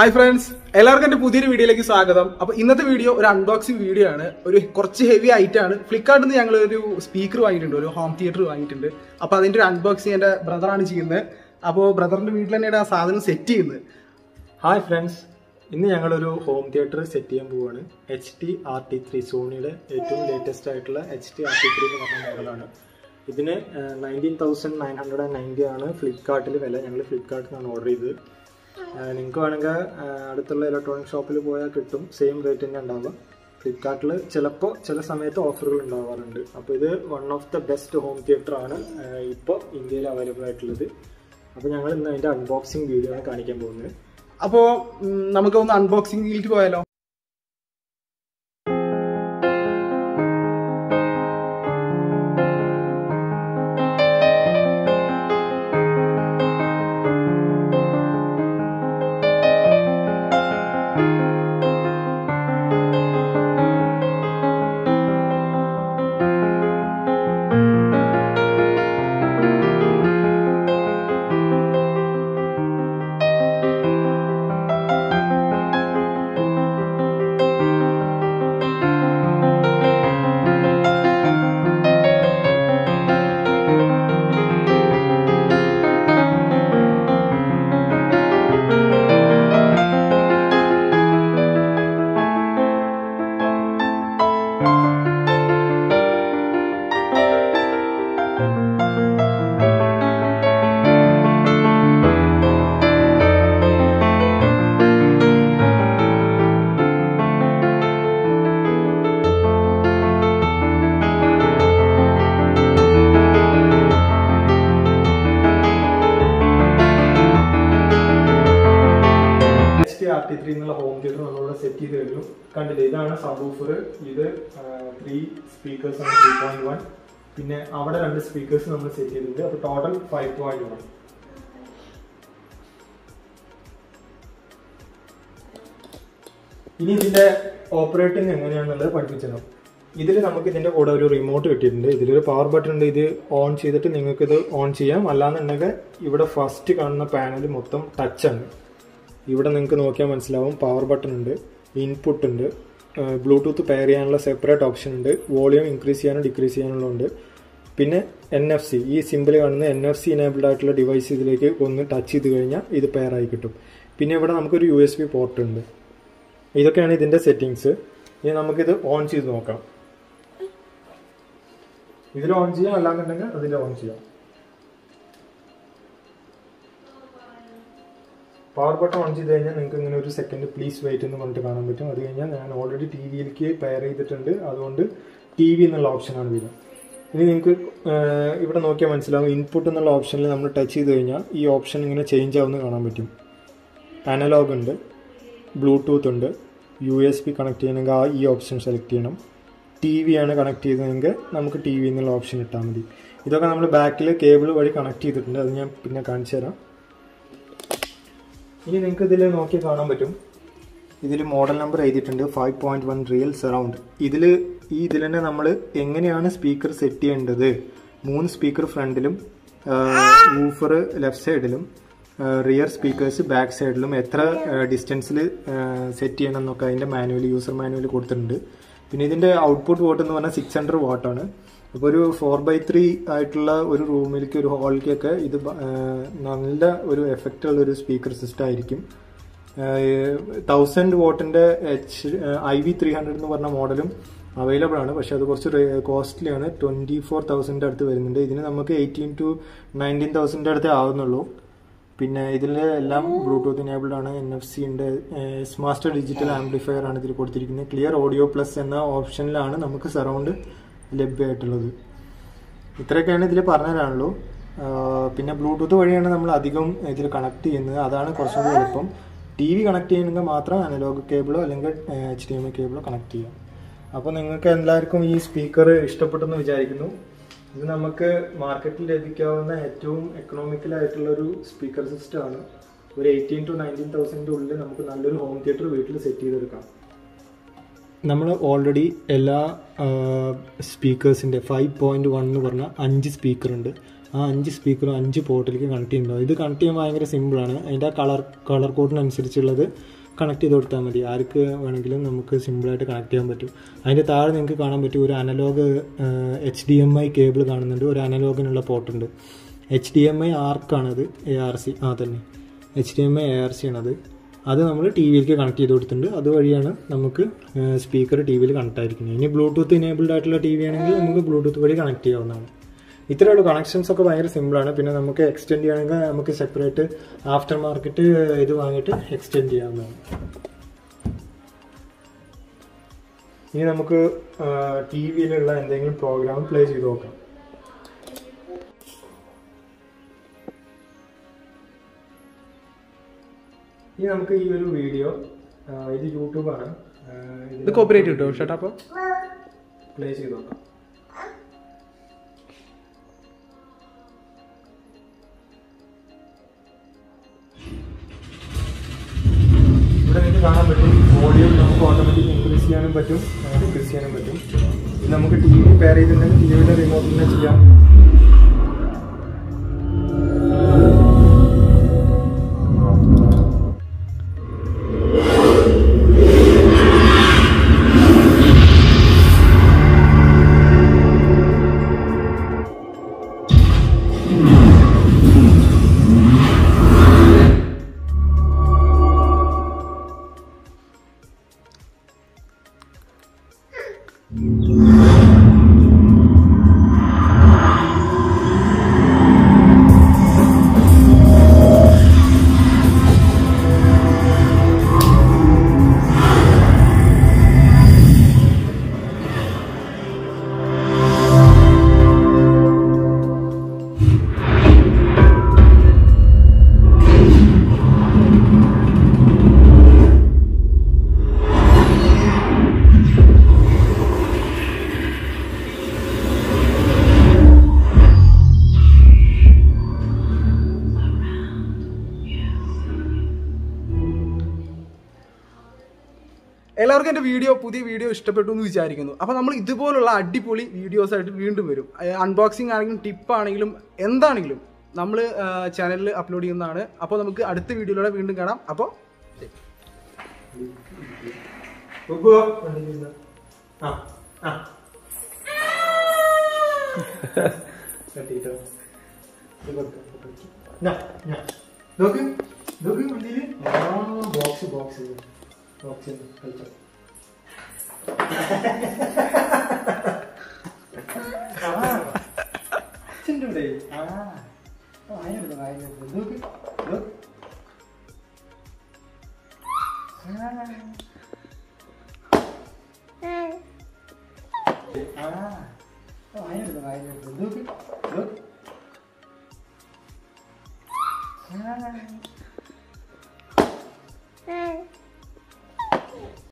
Hi friends എല്ലാവർക്കും എന്റെ പുതിയൊരു വീഡിയോയിലേക്ക് സ്വാഗതം അപ്പൊ ഇന്നത്തെ വീഡിയോ ഒരു അൺബോക്സിംഗ് വീഡിയോ ആണ് ഒരു കുറച്ച് ഹെവി ആയിട്ടാണ് ഫ്ലിപ്കാർട്ടിൽ നിന്ന് ഞങ്ങൾ ഒരു സ്പീക്കർ വാങ്ങിയിട്ടുണ്ട് ഒരു ഹോം തിയേറ്റർ വാങ്ങിയിട്ടുണ്ട് അപ്പൊ അതിന്റെ ഒരു അൺബോക്സിംഗ് എന്റെ ബ്രദറാണ് ചെയ്യുന്നത് അപ്പോൾ ബ്രദറിന്റെ വീട്ടിൽ തന്നെയാണ് ആ സാധനം സെറ്റ് ചെയ്യുന്നത് ഹായ് ഫ്രണ്ട്സ് ഇന്ന് ഞങ്ങളൊരു ഹോം തിയേറ്റർ സെറ്റ് ചെയ്യാൻ പോവുകയാണ് H T R T three സോണിയുടെ ഏറ്റവും ലേറ്റസ്റ്റ് ആയിട്ടുള്ള H T R T three എന്ന് പറഞ്ഞ മോഡലാണ് ഇതിന് nineteen thousand nine hundred and ninety ആണ് ഫ്ലിപ്കാർട്ടിൽ വില ഞങ്ങൾ ഫ്ലിപ്കാർട്ടിൽ നിന്നാണ് ഓർഡർ ചെയ്തത് നിങ്ങൾക്ക് വേണമെങ്കിൽ അടുത്തുള്ള ഇലക്ട്രോണിക് ഷോപ്പിൽ പോയാൽ കിട്ടും സെയിം റേറ്റ് തന്നെ ഉണ്ടാവുക ഫ്ലിപ്കാർട്ടിൽ ചിലപ്പോൾ ചില സമയത്ത് ഓഫറുകൾ ഉണ്ടാവാറുണ്ട് അപ്പോൾ ഇത് one of the best home theatre ആണ് ഇപ്പോൾ ഇന്ത്യയിൽ അവൈലബിൾ ആയിട്ടുള്ളത് അപ്പോൾ ഞങ്ങൾ ഇന്ന് അതിൻ്റെ അൺബോക്സിങ് വീഡിയോ ആണ് കാണിക്കാൻ പോകുന്നത് അപ്പോൾ നമുക്ക് ഒന്ന് അൺബോക്സിംഗിലേക്ക് പോയാലോ H T R T three എന്നുള്ള ഹോം തിയേറ്റർ നമ്മളിവിടെ സെറ്റ് ചെയ്ത് കഴിഞ്ഞു കണ്ടില്ലേ ഇതാണ് സബ് ഓഫർ ഇത് ത്രീ സ്പീക്കേഴ്സ് ആണ് ത്രീ പോയിന്റ് വൺ പിന്നെ അവിടെ രണ്ട് സ്പീക്കേഴ്സ് നമ്മൾ സെറ്റ് ചെയ്തിട്ടുണ്ട് അപ്പോൾ ടോട്ടൽ ഫൈവ് പോയിന്റ് വൺ ഇനി ഇതിന്റെ ഓപ്പറേറ്റിംഗ് എങ്ങനെയാണെന്നുള്ളത് പഠിപ്പിച്ചതാണ് ഇതിൽ നമുക്ക് ഇതിന്റെ കൂടെ ഒരു റിമോട്ട് കിട്ടിയിട്ടുണ്ട് ഇതിലൊരു പവർ ബട്ടൺ ഉണ്ട് ഇത് ഓൺ ചെയ്തിട്ട് നിങ്ങൾക്ക് ഇത് ഓൺ ചെയ്യാം അല്ലാന്നുണ്ടെങ്കിൽ ഇവിടെ ഫസ്റ്റ് കാണുന്ന പാനൽ മൊത്തം ടച്ച് ആണ് ഇവിടെ നിങ്ങൾക്ക് നോക്കിയാൽ മനസ്സിലാവും പവർ ബട്ടൺ ഉണ്ട് ഇൻപുട്ട് ഉണ്ട് ബ്ലൂടൂത്ത് പെയർ ചെയ്യാനുള്ള സെപ്പറേറ്റ് ഓപ്ഷൻ ഉണ്ട് വോളിയം ഇൻക്രീസ് ചെയ്യാനും ഡിക്രീസ് ചെയ്യാനുള്ള ഉണ്ട് പിന്നെ എൻ എഫ് സി ഈ സിമ്പിൾ കാണുന്ന എൻ എഫ് സി ഇനേബിൾഡ് ആയിട്ടുള്ള ഡിവൈസ് ഇതിലേക്ക് ഒന്ന് ടച്ച് ചെയ്ത് കഴിഞ്ഞാൽ ഇത് പെയർ ആയി കിട്ടും പിന്നെ ഇവിടെ നമുക്കൊരു യു എസ് ബി പോർട്ട് ഉണ്ട് ഇതൊക്കെയാണ് ഇതിന്റെ സെറ്റിങ്സ് ഇനി നമുക്കിത് ഓൺ ചെയ്ത് നോക്കാം ഇതിൽ ഓൺ ചെയ്യാം അല്ലാന്നുണ്ടെങ്കിൽ അതിൽ ഓൺ ചെയ്യാം പവർ ബട്ടൺ ഓൺ ചെയ്ത് കഴിഞ്ഞാൽ നിങ്ങൾക്ക് ഇങ്ങനെ ഒരു സെക്കൻഡ് പ്ലീസ് വെയിറ്റ് എന്ന് പറഞ്ഞിട്ട് കാണാൻ പറ്റും അത് കഴിഞ്ഞാൽ ഞാൻ ഓൾറെഡി ടി വിയിലേക്ക് പെയർ ചെയ്തിട്ടുണ്ട് അതുകൊണ്ട് ടി വി എന്നുള്ള ഓപ്ഷനാണ് വരിക ഇനി നിങ്ങൾക്ക് ഇവിടെ നോക്കിയാൽ മനസ്സിലാവും ഇൻപുട്ട് എന്നുള്ള ഓപ്ഷനിൽ നമ്മൾ ടച്ച് ചെയ്ത് കഴിഞ്ഞാൽ ഈ ഓപ്ഷൻ ഇങ്ങനെ ചേഞ്ച് ആവുന്ന കാണാൻ പറ്റും അനലോഗ് ഉണ്ട് ബ്ലൂടൂത്ത് ഉണ്ട് യു എസ് ബി കണക്ട് ചെയ്യണമെങ്കിൽ ആ ഈ ഓപ്ഷൻ സെലക്ട് ചെയ്യണം ടി വി ആണ് കണക്ട് ചെയ്തതെങ്കിൽ നമുക്ക് ടി വി എന്നുള്ള ഓപ്ഷൻ ഇട്ടാൽ മതി ഇതൊക്കെ നമ്മൾ ബാക്കിൽ കേബിൾ വഴി കണക്ട് ചെയ്തിട്ടുണ്ട് അത് ഞാൻ പിന്നെ കാണിച്ചു തരാം ഇനി നിങ്ങൾക്ക് ഇതിൽ നോക്കി കാണാൻ പറ്റും ഇതിൽ മോഡൽ നമ്പർ എഴുതിയിട്ടുണ്ട് five point one real surround ഇതിൽ ഈ ഇതിൽ തന്നെ നമ്മൾ എങ്ങനെയാണ് സ്പീക്കർ സെറ്റ് ചെയ്യേണ്ടത് മൂന്ന് സ്പീക്കർ ഫ്രണ്ടിലും വൂഫർ ലെഫ്റ്റ് സൈഡിലും റിയർ സ്പീക്കേഴ്സ് ബാക്ക് സൈഡിലും എത്ര ഡിസ്റ്റൻസിൽ സെറ്റ് ചെയ്യണം എന്നൊക്കെ അതിൻ്റെ മാനുവൽ യൂസർ മാനുവൽ കൊടുത്തിട്ടുണ്ട് പിന്നെ ഇതിൻ്റെ ഔട്ട്പുട്ട് വോട്ട് എന്ന് പറഞ്ഞാൽ സിക്സ് ഹൺഡ്രഡ് വാട്ടാണ് അപ്പോൾ ഒരു ഫോർ ബൈ ത്രീ ആയിട്ടുള്ള ഒരു റൂമിലേക്ക് ഒരു ഹാളിലേക്കൊക്കെ ഇത് നല്ല ഒരു എഫക്റ്റ് ഉള്ള ഒരു സ്പീക്കർ സിസ്റ്റം ആയിരിക്കും തൗസൻഡ് വോട്ടിന്റെ H I V three hundred എന്ന് പറഞ്ഞ മോഡലും അവൈലബിൾ ആണ് പക്ഷെ അത് കുറച്ച് കോസ്റ്റ്ലി ആണ് ട്വന്റി ഫോർ തൗസൻഡ് അടുത്ത് വരുന്നുണ്ട് ഇതിന് നമുക്ക് എയ്റ്റീൻ ടു നയൻറ്റീൻ തൗസൻഡ് അടുത്തേ ആവുന്നുള്ളൂ പിന്നെ ഇതിൽ എല്ലാം ബ്ലൂടൂത്ത് ഇനേബിൾഡ് ആണ് എൻ എഫ് സി ഉണ്ട് സ്മാസ്റ്റർ ഡിജിറ്റൽ ആംപ്ലിഫയർ ആണ് ഇതിൽ കൊടുത്തിരിക്കുന്നത് ക്ലിയർ ഓഡിയോ പ്ലസ് എന്ന ഓപ്ഷനിലാണ് നമുക്ക് സറൗണ്ട് ലഭ്യമായിട്ടുള്ളത് ഇത്രയൊക്കെയാണ് ഇതിൽ പറഞ്ഞുതരാനുള്ളൂ പിന്നെ ബ്ലൂടൂത്ത് വഴിയാണ് നമ്മൾ അധികം ഇതിൽ കണക്ട് ചെയ്യുന്നത് അതാണ് കുറച്ചുകൂടി എളുപ്പം ടി വി കണക്ട് ചെയ്യണമെങ്കിൽ മാത്രം അനലോഗ് കേബിളോ അല്ലെങ്കിൽ എച്ച് ഡി എം ഐ കേബിളോ കണക്ട് ചെയ്യാം അപ്പോൾ നിങ്ങൾക്ക് എല്ലാവർക്കും ഈ സ്പീക്കർ ഇഷ്ടപ്പെട്ടെന്ന് വിചാരിക്കുന്നു ഇത് നമുക്ക് മാർക്കറ്റിൽ ലഭിക്കാവുന്ന ഏറ്റവും എക്കണോമിക്കൽ ആയിട്ടുള്ള ഒരു സ്പീക്കർ സിസ്റ്റം ആണ് ഒരു എയ്റ്റീൻ ടു നയൻറ്റീൻ തൗസൻഡിൻ്റെ ഉള്ളിൽ നമുക്ക് നല്ലൊരു ഹോം തിയേറ്റർ വീട്ടിൽ സെറ്റ് ചെയ്തെടുക്കാം നമ്മൾ ഓൾറെഡി എല്ലാ സ്പീക്കേഴ്സിൻ്റെ ഫൈവ് പോയിന്റ് വൺ എന്ന് പറഞ്ഞ അഞ്ച് സ്പീക്കർ ഉണ്ട് ആ അഞ്ച് സ്പീക്കറും അഞ്ച് പോർട്ടിലേക്ക് കണക്ട് ചെയ്യുന്നുണ്ടാവും ഇത് കണക്ട് ചെയ്യാൻ ഭയങ്കര സിമ്പിളാണ് അതിൻ്റെ ആ കളർ കളർ കോഡിനനുസരിച്ചുള്ളത് കണക്ട് ചെയ്ത് കൊടുത്താൽ മതി ആർക്ക് വേണമെങ്കിലും നമുക്ക് സിമ്പിളായിട്ട് കണക്ട് ചെയ്യാൻ പറ്റും അതിൻ്റെ താഴെ നിങ്ങൾക്ക് കാണാൻ പറ്റും ഒരു analog H D M I cable കാണുന്നുണ്ട് ഒരു അനലോഗിനുള്ള പോർട്ടുണ്ട് എച്ച് ഡി എം ഐ ആർക്കാണത് എ ആർ സി ആ തന്നെ H D M I A R C ആണത് അത് നമ്മൾ ടി വിയിലേക്ക് കണക്ട് ചെയ്ത് കൊടുത്തിട്ടുണ്ട് അതുവഴിയാണ് നമുക്ക് സ്പീക്കർ ടി വിയിൽ കണക്ട് ആയിരിക്കുന്നത് ഇനി ബ്ലൂടൂത്ത് ഇനേബിൾഡ് ആയിട്ടുള്ള ടി വി ആണെങ്കിൽ നമുക്ക് ബ്ലൂടൂത്ത് വഴി കണക്ട് ചെയ്യാവുന്നതാണ് ഇത്രയുള്ള കണക്ഷൻസ് ഒക്കെ ഭയങ്കര സിമ്പിളാണ് പിന്നെ നമുക്ക് എക്സ്റ്റെൻഡ് ചെയ്യണമെങ്കിൽ നമുക്ക് സെപ്പറേറ്റ് ആഫ്റ്റർ മാർക്കറ്റ് ഇത് വാങ്ങിയിട്ട് എക്സ്റ്റെൻഡ് ചെയ്യാവുന്നതാണ് ഇനി നമുക്ക് ടി വിയിലുള്ള എന്തെങ്കിലും പ്രോഗ്രാം പ്ലേ ചെയ്ത് നോക്കാം ഇനി നമുക്ക് ഈ ഒരു വീഡിയോ ഇത് യൂട്യൂബാണ് ഇത് കോപ്പറേറ്റ് കിട്ടുമോ ഷട്ടാ അപ്പോൾ പ്ലേ ചെയ്ത് നോക്കാം ഇവിടെ നിങ്ങൾക്ക് കാണാൻ പറ്റും ഓഡിയോ നമുക്ക് ഓട്ടോമാറ്റിക് ഇൻക്രീസ് ചെയ്യാനും പറ്റും ഡിക്രീസ് ചെയ്യാനും പറ്റും ഇത് നമുക്ക് ടി വി പെയർ ചെയ്തിട്ടുണ്ടെങ്കിൽ ടി വിയുടെ റിമോട്ടിൽ തന്നെ ചെയ്യാം എല്ലാവർക്കും എൻ്റെ വീഡിയോ പുതിയ വീഡിയോ ഇഷ്ടപ്പെട്ടു എന്ന് വിചാരിക്കുന്നു അപ്പോൾ നമ്മൾ ഇതുപോലുള്ള അടിപൊളി വീഡിയോസ് ആയിട്ട് വീണ്ടും വരും അൺബോക്സിംഗ് ആണെങ്കിലും ടിപ്പ് ആണെങ്കിലും എന്താണെങ്കിലും നമ്മൾ ചാനലിൽ അപ്ലോഡ് ചെയ്യുന്നതാണ് അപ്പോൾ നമുക്ക് അടുത്ത വീഡിയോയിലൂടെ വീണ്ടും കാണാം അപ്പോൾ ഉപ്പോ, വണ്ടിയിൽ ഇരുന്ന്. ആ, ആ. തട്ടിയിട്ടോ. ഇത് കൊടുക്കാം, ഇത് കൊടുക്കാം. ഞാ, ഞാ. നോക്ക് നോക്ക് വണ്ടിയില് ആ ബോക്സ് ബോക്സ് ബോക്സ് കഴിച്ചോ ആ അച്ഛൻ്റെ ഇവിടെ ആ വായനെടുത്ത് വായനെടുത്ത് നോക്ക് നോക്ക് ആ വായനെടുത്ത് വായനെടുത്ത് നോക്ക് നോക്ക് ആ